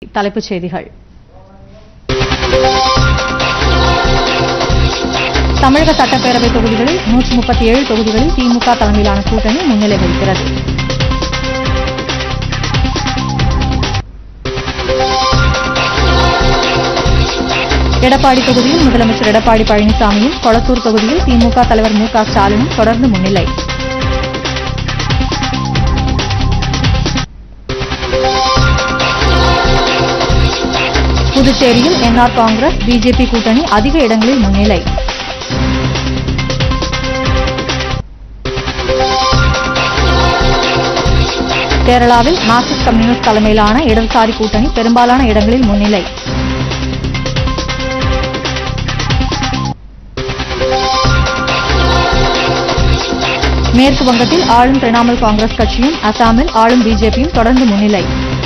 தலைப்புச் செய்திகள் தமிழக சட்டப்பேரவை தொகுதிகளில் நூற்று முப்பத்தி ஏழு தொகுதிகளில் திமுக தலைமையிலான கூட்டணி முன்னிலை வகிக்கிறது எடப்பாடி தொகுதியில் முதலமைச்சர் எடப்பாடி பழனிசாமியும் கொளத்தூர் தொகுதியில் திமுக தலைவர் மு க ஸ்டாலினும் தொடர்ந்து முன்னிலை புதுச்சேரியில் என்ஆர் காங்கிரஸ் பிஜேபி கூட்டணி அதிக இடங்களில் முன்னிலை கேரளாவில் மார்க்சிஸ்ட் கம்யூனிஸ்ட் தலைமையிலான இடதுசாரி கூட்டணி பெரும்பாலான இடங்களில் முன்னிலை மேற்கு வங்கத்தில் ஆளும் திரிணாமுல் காங்கிரஸ் கட்சியும் அசாமில் ஆளும் பிஜேபியும் தொடர்ந்து முன்னிலை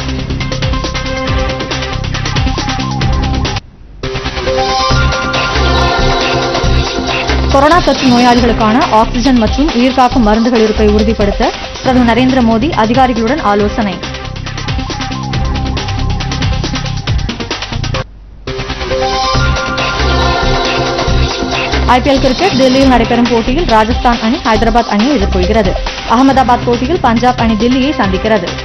கொரோனா தொற்று நோயாளிகளுக்கான ஆக்ஸிஜன் மற்றும் உயிர்காக்கும் மருந்துகள் இருப்பை உறுதிப்படுத்த பிரதமர் நரேந்திர மோடி அதிகாரிகளுடன் ஆலோசனை ஐபிஎல் கிரிக்கெட் டெல்லியில் நடைபெறும் போட்டியில் ராஜஸ்தான் அணி ஹைதராபாத் அணியை எதிர்கொள்கிறது அகமதாபாத் போட்டியில் பஞ்சாப் அணி தில்லியை சந்திக்கிறது